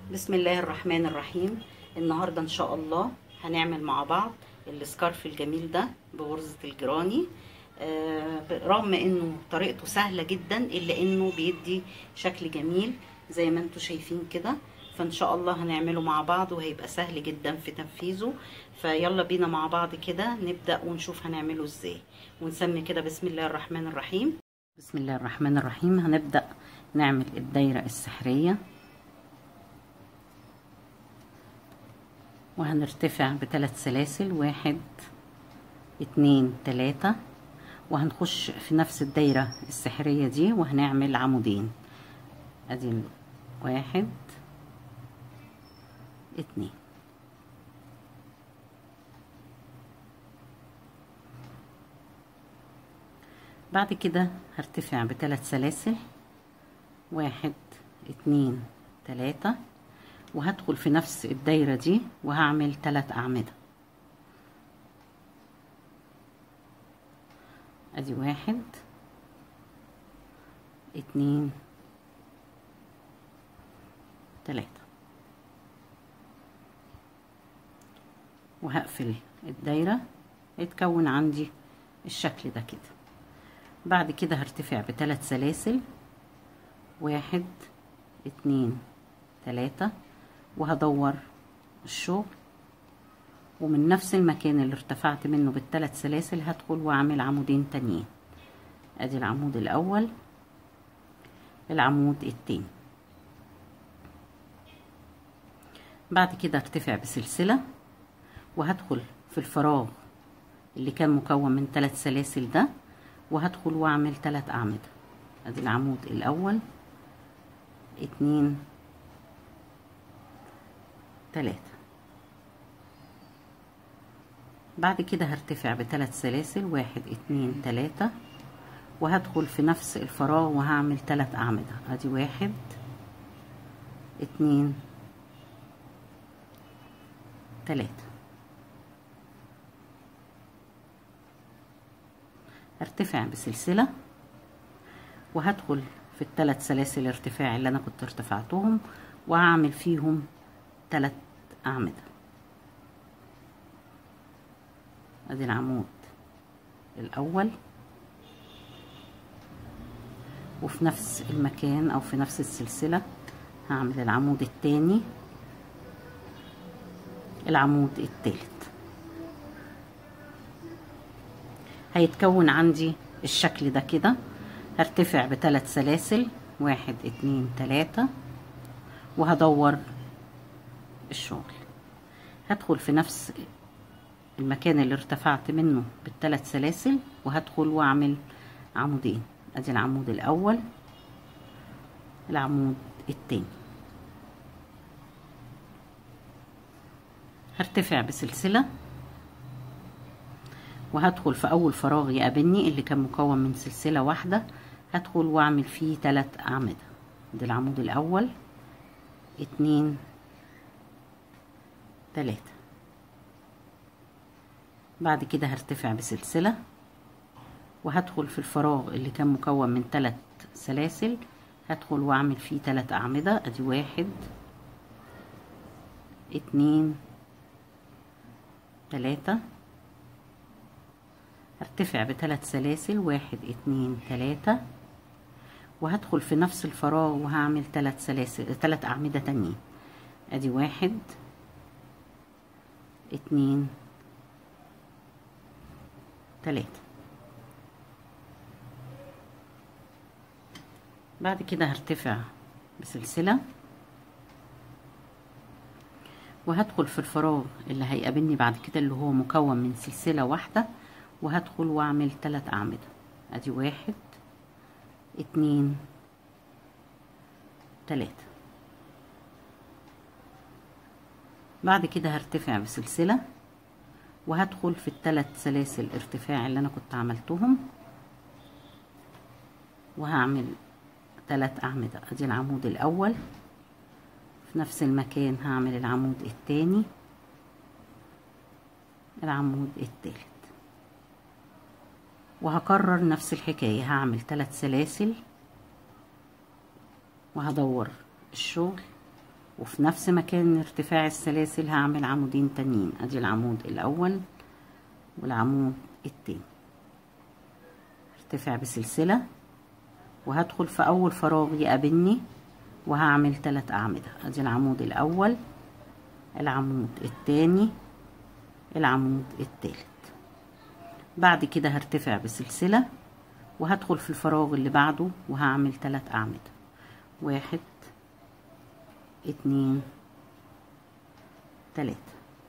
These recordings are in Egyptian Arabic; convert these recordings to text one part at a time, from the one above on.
بسم الله الرحمن الرحيم النهاردة ان شاء الله هنعمل مع بعض السكارف الجميل ده بغرزة الجراني آه، رغم انه طريقته سهلة جدا الا انه بيدي شكل جميل زي ما انتم شايفين كده فان شاء الله هنعمله مع بعض وهيبقى سهل جدا في تنفيذه فيلا بينا مع بعض كده نبدأ ونشوف هنعمله ازاي ونسمي كده بسم الله الرحمن الرحيم بسم الله الرحمن الرحيم هنبدأ نعمل الدايرة السحرية وهنرتفع بثلاث سلاسل واحد اتنين تلاتة وهنخش في نفس الدايرة السحرية دي وهنعمل عمودين ادي واحد اتنين بعد كده هرتفع بثلاث سلاسل واحد اتنين تلاتة وهدخل في نفس الدايرة دي وهعمل تلات أعمدة ادي واحد اتنين تلاتة وهقفل الدايرة يتكون عندي الشكل ده كده بعد كده هرتفع بثلاث سلاسل واحد اتنين تلاتة وهدور الشغل ومن نفس المكان اللي ارتفعت منه بالثلاث سلاسل هدخل واعمل عمودين تانيين ادي العمود الاول العمود التاني بعد كده ارتفع بسلسلة وهدخل في الفراغ اللي كان مكون من ثلاث سلاسل ده وهدخل واعمل ثلاث اعمدة ادي العمود الاول اتنين تلاتة بعد كده هرتفع بثلاث سلاسل واحد اتنين تلاتة وهدخل في نفس الفراغ وهعمل ثلاث اعمدة ادي واحد اتنين تلاتة ارتفع بسلسلة وهدخل في الثلاث سلاسل ارتفاع اللي انا كنت ارتفعتهم وهعمل فيهم ثلاث اعمدة ادي العمود الاول وفي نفس المكان او في نفس السلسلة هعمل العمود التاني العمود التالت هيتكون عندي الشكل ده كده هرتفع بثلاث سلاسل واحد اتنين تلاتة وهدور الشغل هدخل في نفس المكان اللي ارتفعت منه بالثلاث سلاسل وهدخل واعمل عمودين ادي العمود الاول العمود التاني هرتفع بسلسلة وهدخل في اول فراغ يقابلني اللي كان مكون من سلسلة واحدة هدخل واعمل فيه تلات اعمدة ده العمود الاول اتنين تلاتة بعد كده هرتفع بسلسلة وهدخل في الفراغ اللي كان مكون من تلات سلاسل هدخل واعمل فيه تلات اعمدة ادي واحد اتنين تلاتة ارتفع بثلاث سلاسل واحد اتنين تلاتة وهدخل في نفس الفراغ وهعمل ثلاث سلاسل ثلاث اعمدة تانيين ادي واحد اتنين تلاتة بعد كده هرتفع بسلسلة وهدخل في الفراغ اللي هيقابلني بعد كده اللي هو مكون من سلسلة واحدة وهدخل واعمل تلات اعمدة ادي واحد اتنين تلاتة بعد كده هرتفع بسلسلة وهدخل في التلات سلاسل ارتفاع اللي انا كنت عملتهم وهعمل تلات اعمدة ادي العمود الاول في نفس المكان هعمل العمود التاني العمود التالت وهكرر نفس الحكاية هعمل ثلاث سلاسل وهدور الشغل وفي نفس مكان ارتفاع السلاسل هعمل عمودين تانيين ادي العمود الاول والعمود التاني ارتفع بسلسلة وهدخل في اول فراغ يقابلني وهعمل ثلاث اعمدة ادي العمود الاول العمود التاني العمود التالت بعد كده هرتفع بسلسلة وهدخل في الفراغ اللي بعده وهعمل ثلاث اعمدة واحد اتنين تلاتة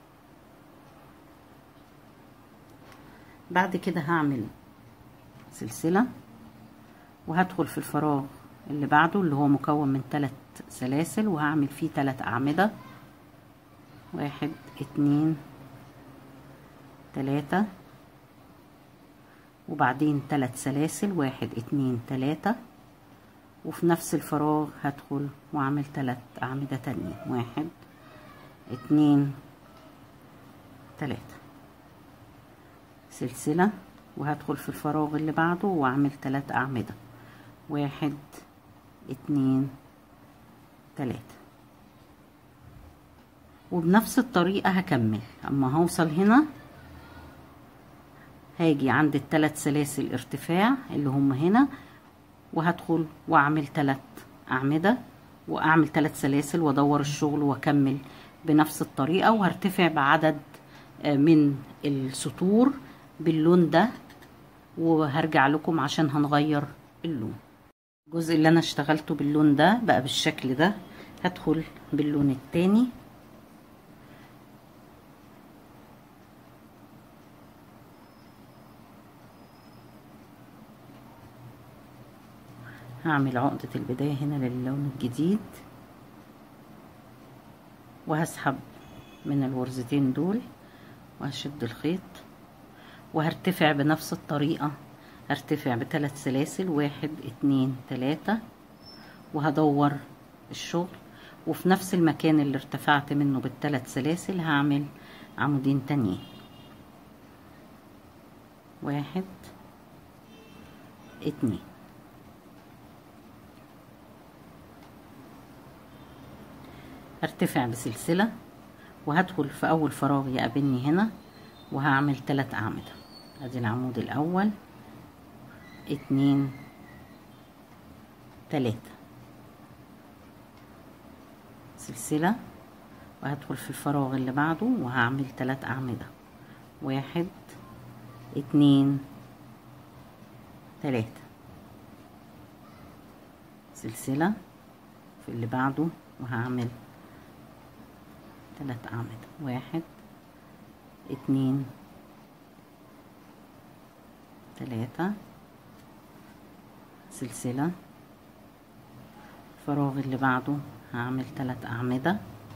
بعد كده هعمل سلسلة وهدخل في الفراغ اللي بعده اللي هو مكون من ثلاث سلاسل وهعمل فيه ثلاث أعمدة واحد اتنين تلاتة وبعدين ثلاث سلاسل واحد اتنين تلاتة وفي نفس الفراغ هدخل واعمل ثلاث أعمدة تانية واحد اتنين تلاتة سلسلة وهدخل في الفراغ اللي بعده واعمل ثلاث أعمدة واحد اتنين تلاتة وبنفس الطريقة هكمل اما هوصل هنا هاجي عند الثلاث سلاسل ارتفاع اللي هم هنا وهدخل واعمل ثلاث اعمدة واعمل ثلاث سلاسل وادور الشغل واكمل بنفس الطريقة وهرتفع بعدد من السطور باللون ده وهرجع لكم عشان هنغير اللون الجزء اللي انا اشتغلته باللون ده بقى بالشكل ده هدخل باللون التاني هعمل عقدة البداية هنا للون الجديد وهسحب من الغرزتين دول وهشد الخيط وهرتفع بنفس الطريقة هرتفع بثلاث سلاسل واحد اتنين تلاتة وهدور الشغل وفي نفس المكان اللي ارتفعت منه بالثلاث سلاسل هعمل عمودين تانيين واحد اتنين ارتفع بسلسلة وهدخل في اول فراغ يقابلني هنا وهعمل ثلاث اعمدة ادي العمود الاول اتنين تلاتة سلسلة وهدخل في الفراغ اللي بعده وهعمل ثلاث اعمدة واحد اتنين تلاتة سلسلة في اللي بعده وهعمل ثلاث أعمدة واحد اتنين تلاتة سلسلة الفراغ اللي بعده هعمل ثلاث أعمدة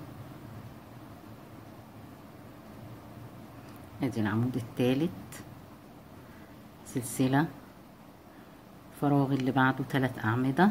ادي العمود التالت سلسلة الفراغ اللي بعده ثلاث أعمدة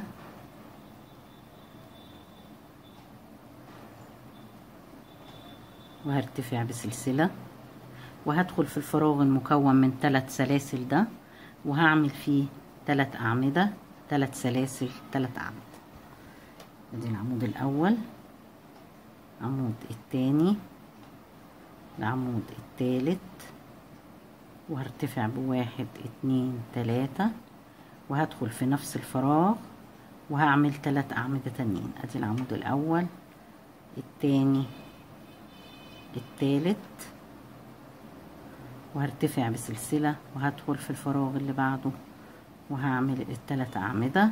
وهرتفع بسلسلة وهدخل في الفراغ المكون من ثلاث سلاسل ده وهعمل فيه ثلاث أعمدة ثلاث سلاسل ثلاث أعمدة ادي العمود الأول العمود التاني العمود التالت وهرتفع بواحد اتنين تلاتة وهدخل في نفس الفراغ وهعمل ثلاث أعمدة تانيين ادي العمود الأول التاني التالت وهرتفع بسلسلة وهدخل في الفراغ اللي بعده وهعمل التلات أعمدة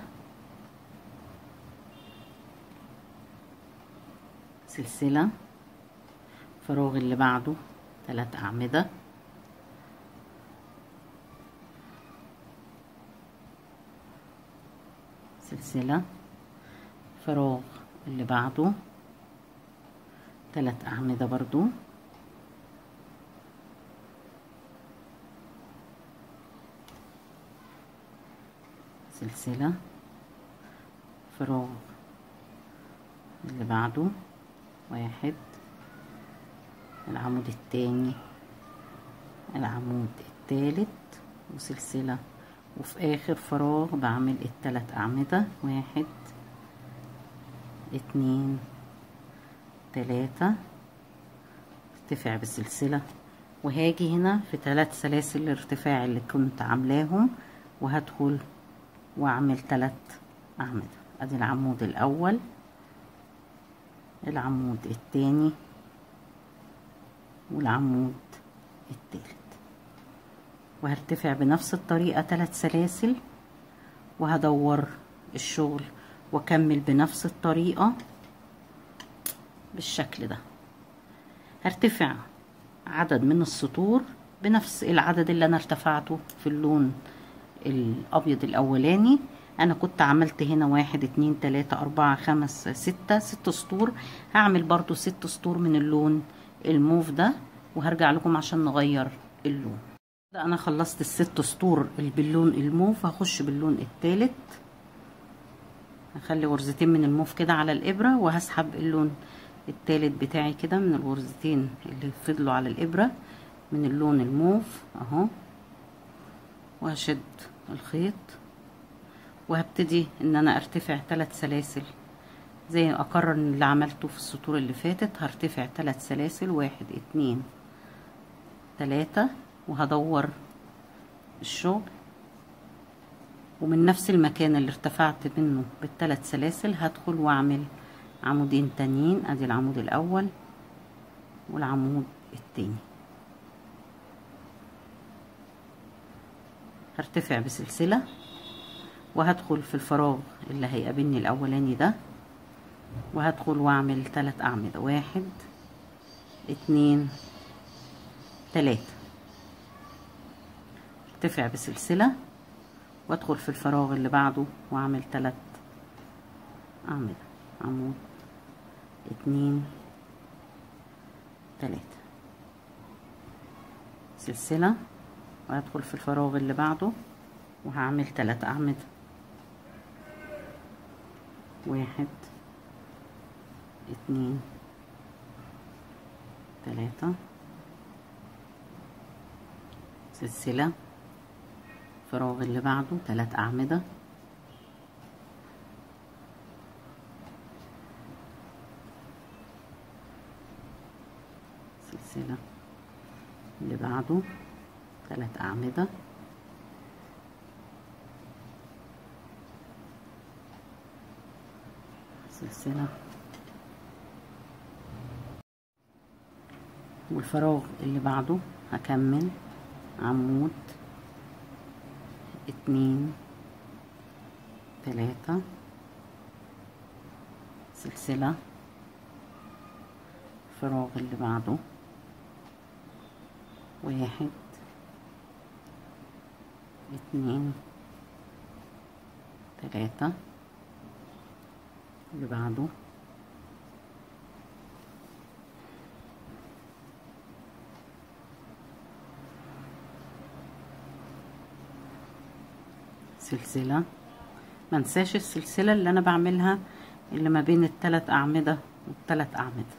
سلسلة الفراغ اللي بعده تلات أعمدة سلسلة فراغ اللي بعده تلات أعمدة برضو سلسلة فراغ اللي بعده واحد العمود التاني العمود التالت وسلسلة وفي آخر فراغ بعمل التلات أعمدة واحد اتنين تلاتة ارتفع بالسلسلة وهاجي هنا في ثلاث سلاسل الارتفاع اللي كنت عاملاهم وهدخل واعمل ثلاث اعمدة ادي العمود الاول العمود التاني والعمود التالت وهرتفع بنفس الطريقة ثلاث سلاسل وهدور الشغل واكمل بنفس الطريقة بالشكل ده هرتفع عدد من السطور بنفس العدد اللي انا ارتفعته في اللون الابيض الاولاني انا كنت عملت هنا واحد اتنين تلاتة اربعة خمس ستة ست سطور هعمل برضو ست سطور من اللون الموف ده وهرجع لكم عشان نغير اللون ده انا خلصت الست سطور باللون الموف هخش باللون التالت هخلي غرزتين من الموف كده على الابرة وهسحب اللون التالت بتاعي كده من الغرزتين اللي فضلوا على الابرة من اللون الموف اهو وهشد الخيط وهبتدي ان انا ارتفع ثلاث سلاسل زي اكرر اللي عملته في السطور اللي فاتت هرتفع ثلاث سلاسل واحد اتنين تلاتة وهدور الشغل ومن نفس المكان اللي ارتفعت منه بالثلاث سلاسل هدخل واعمل عمودين تانيين ادي العمود الاول والعمود التاني هرتفع بسلسلة وهدخل في الفراغ اللي هيقابلني الاولاني ده وهدخل واعمل ثلاث اعمدة واحد اتنين تلاتة ارتفع بسلسلة وادخل في الفراغ اللي بعده واعمل ثلاث اعمدة عمود اتنين تلاتة سلسلة وهدخل في الفراغ اللي بعده وهعمل تلات أعمدة واحد اتنين تلاتة سلسلة الفراغ اللي بعده تلات أعمدة سلسلة اللي بعده ثلاث أعمدة سلسلة والفراغ اللي بعده هكمل عمود اتنين تلاتة سلسلة الفراغ اللي بعده واحد اتنين تلاتة اللي بعده سلسلة منساش السلسلة اللي انا بعملها اللي ما بين التلات اعمدة والتلات اعمدة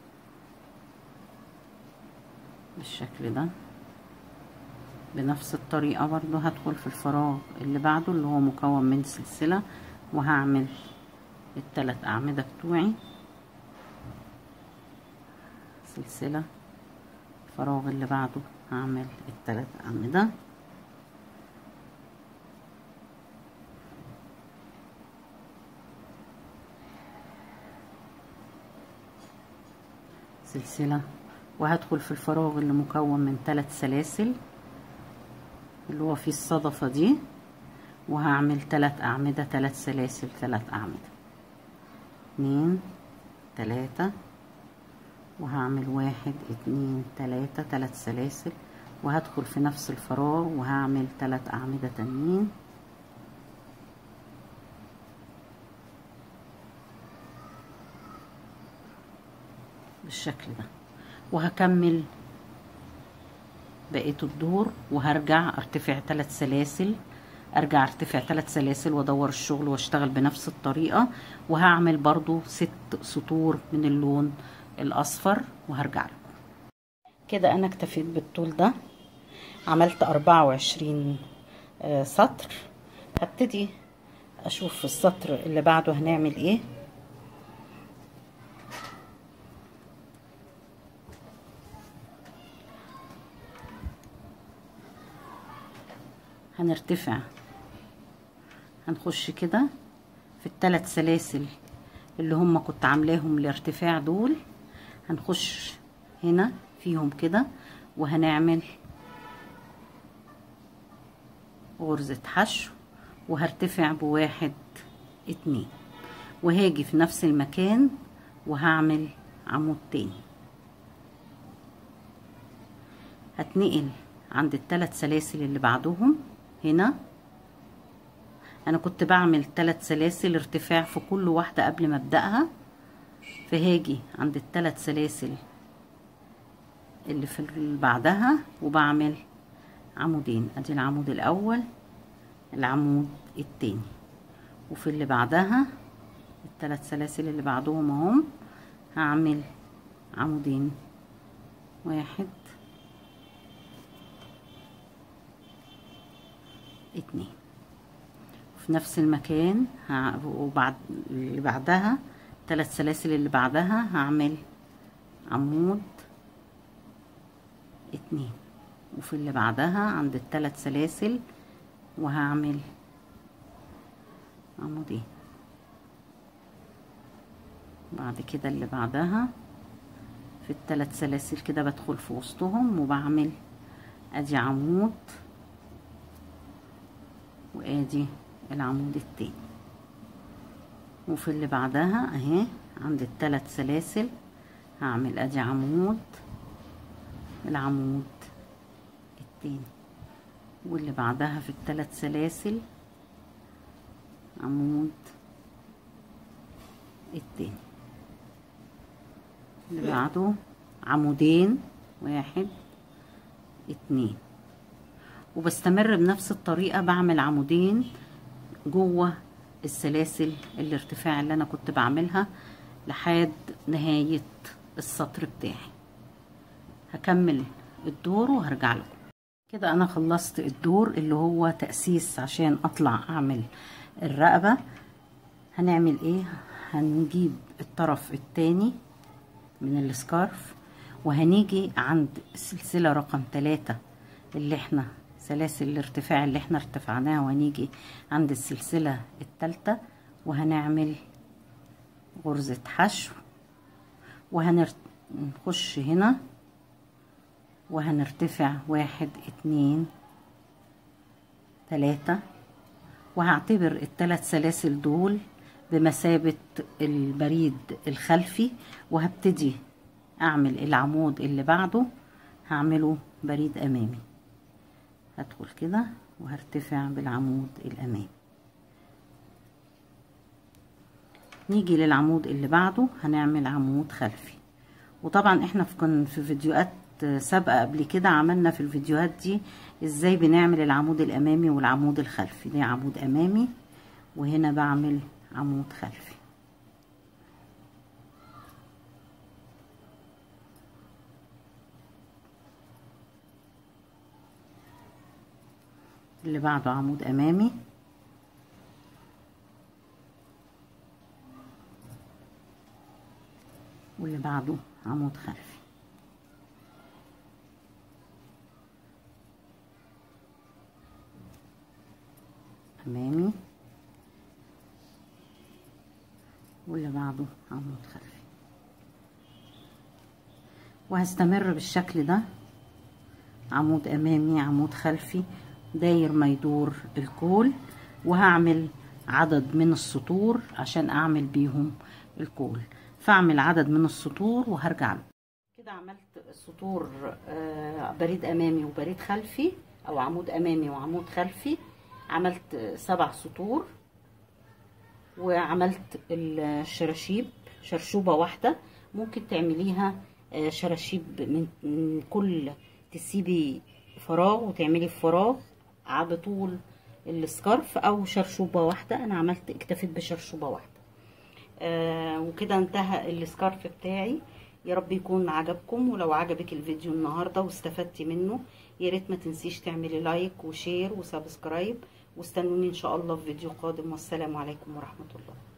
بالشكل ده بنفس الطريقة برضو هدخل في الفراغ اللي بعده اللي هو مكون من سلسلة وهعمل التلات أعمدة بتوعي سلسلة الفراغ اللي بعده هعمل التلات أعمدة سلسلة وهدخل في الفراغ اللي مكون من ثلاث سلاسل اللي هو فيه الصدفة دي وهعمل ثلاث أعمدة ثلاث سلاسل ثلاث أعمدة اتنين تلاتة وهعمل واحد اتنين تلاتة ثلاث سلاسل وهدخل في نفس الفراغ وهعمل ثلاث أعمدة تانيين بالشكل ده وهكمل بقية الدور وهرجع ارتفع ثلاث سلاسل ارجع ارتفع ثلاث سلاسل وادور الشغل واشتغل بنفس الطريقة وهعمل برضو ست سطور من اللون الاصفر وهرجع لكم كده انا اكتفيت بالطول ده عملت اربعة وعشرين سطر هبتدي اشوف في السطر اللي بعده هنعمل ايه هنرتفع هنخش كده في الثلاث سلاسل اللي هم كنت عاملاهم الارتفاع دول هنخش هنا فيهم كده وهنعمل غرزة حشو وهرتفع بواحد اتنين وهاجي في نفس المكان وهعمل عمود تاني هتنقل عند الثلاث سلاسل اللي بعدهم هنا انا كنت بعمل ثلاث سلاسل ارتفاع في كل واحدة قبل ما ابدأها فهاجي عند الثلاث سلاسل اللي في اللي بعدها وبعمل عمودين ادي العمود الاول العمود التاني وفي اللي بعدها الثلاث سلاسل اللي بعدهم اهم هعمل عمودين واحد اتنين في نفس المكان وبعد اللي بعدها ثلاث سلاسل اللي بعدها هعمل عمود اتنين وفي اللي بعدها عند الثلاث سلاسل وهعمل عمودين بعد كده اللي بعدها في الثلاث سلاسل كده بدخل في وسطهم وبعمل ادي عمود وادي العمود التاني وفي اللي بعدها اهي عند الثلاث سلاسل هعمل ادي عمود العمود التاني واللي بعدها في الثلاث سلاسل عمود التاني اللي بعده عمودين واحد اتنين وبستمر بنفس الطريقة بعمل عمودين جوه السلاسل الارتفاع اللي انا كنت بعملها لحد نهاية السطر بتاعي هكمل الدور وهرجع لكم كده انا خلصت الدور اللي هو تأسيس عشان اطلع اعمل الرقبة هنعمل ايه هنجيب الطرف التاني من السكارف وهنيجي عند السلسلة رقم ثلاثة اللي احنا سلاسل الارتفاع اللي احنا ارتفعناها وهنيجي عند السلسلة التالتة وهنعمل غرزة حشو وهنخش هنا وهنرتفع واحد اتنين تلاتة وهعتبر التلات سلاسل دول بمثابة البريد الخلفي وهبتدي اعمل العمود اللي بعده هعمله بريد امامي هدخل كده وهرتفع بالعمود الامامي نيجي للعمود اللي بعده هنعمل عمود خلفي وطبعا احنا في في فيديوهات سابقه قبل كده عملنا في الفيديوهات دي ازاي بنعمل العمود الامامي والعمود الخلفي ده عمود امامي وهنا بعمل عمود خلفي اللي بعده عمود امامي واللي بعده عمود خلفي امامي واللي بعده عمود خلفي وهستمر بالشكل ده عمود امامي عمود خلفي داير ما يدور الكول وهعمل عدد من السطور عشان اعمل بيهم الكول فاعمل عدد من السطور وهرجع له كده عملت سطور بريد امامي وبريد خلفي او عمود امامي وعمود خلفي عملت سبع سطور وعملت الشراشيب شرشوبة واحدة ممكن تعمليها شراشيب من كل تسيبي فراغ وتعملي فراغ بطول السكارف او شرشوبة واحدة انا عملت اكتفيت بشرشوبة واحدة آه وكده انتهى السكارف بتاعي يا رب يكون عجبكم ولو عجبك الفيديو النهارده واستفدتي منه يا ريت ما تنسيش تعملي لايك وشير وسبسكرايب واستنوني ان شاء الله في فيديو قادم والسلام عليكم ورحمه الله